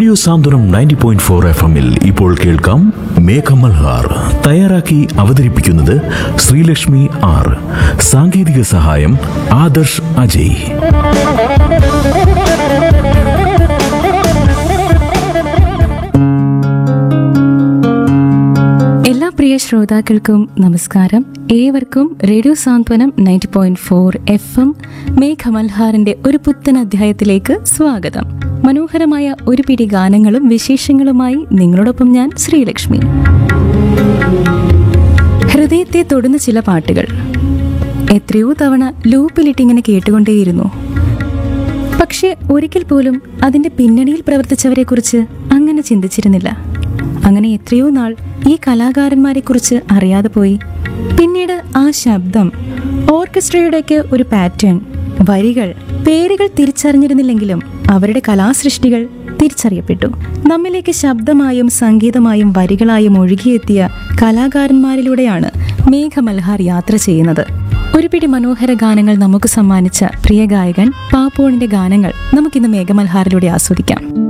radio Santhwanam ninety point four F എമ്മിൽ ഇപ്പോൾ കേൾക്കാം മേഘമൽഹാർ തയ്യാറാക്കി അവതരിപ്പിക്കുന്നത് ശ്രീലക്ഷ്മി ആർ സാങ്കേതിക സഹായം ആദർശ് അജയ് എല്ലാ പ്രിയ ശ്രോതാക്കൾക്കും നമസ്കാരം ഏവർക്കും radio Santhwanam ninety point four F M മേഘമൽഹാറിന്റെ ഒരു പുത്തൻ അധ്യായത്തിലേക്ക് സ്വാഗതം മനോഹരമായ ഒരു പിടി ഗാനങ്ങളും വിശേഷങ്ങളുമായി നിങ്ങളോടൊപ്പം ഞാൻ ശ്രീലക്ഷ്മി ഹൃദയത്തെ തൊടുന്ന ചില പാട്ടുകൾ എത്രയോ തവണ ലൂപ്പിലിട്ടിങ്ങനെ കേട്ടുകൊണ്ടേയിരുന്നു പക്ഷെ ഒരിക്കൽ പോലും അതിന്റെ പിന്നണിയിൽ പ്രവർത്തിച്ചവരെക്കുറിച്ച് അങ്ങനെ ചിന്തിച്ചിരുന്നില്ല അങ്ങനെ എത്രയോ നാൾ ഈ കലാകാരന്മാരെ കുറിച്ച് അറിയാതെ പോയി പിന്നീട് ആ ശബ്ദം ഓർക്കസ്ട്രയുടെയൊക്കെ ഒരു പാറ്റേൺ വരികൾ പേരുകൾ തിരിച്ചറിഞ്ഞിരുന്നില്ലെങ്കിലും അവരുടെ കലാസൃഷ്ടികൾ തിരിച്ചറിയപ്പെട്ടു നമ്മിലേക്ക് ശബ്ദമായും സംഗീതമായും വരികളായും ഒഴുകിയെത്തിയ കലാകാരന്മാരിലൂടെയാണ് മേഘമൽഹാർ യാത്ര ചെയ്യുന്നത് ഒരു പിടി മനോഹര ഗാനങ്ങൾ നമുക്ക് സമ്മാനിച്ച പ്രിയ ഗായകൻ പാപ്പോണിന്റെ ഗാനങ്ങൾ നമുക്കിന്ന് മേഘമൽഹാറിലൂടെ ആസ്വദിക്കാം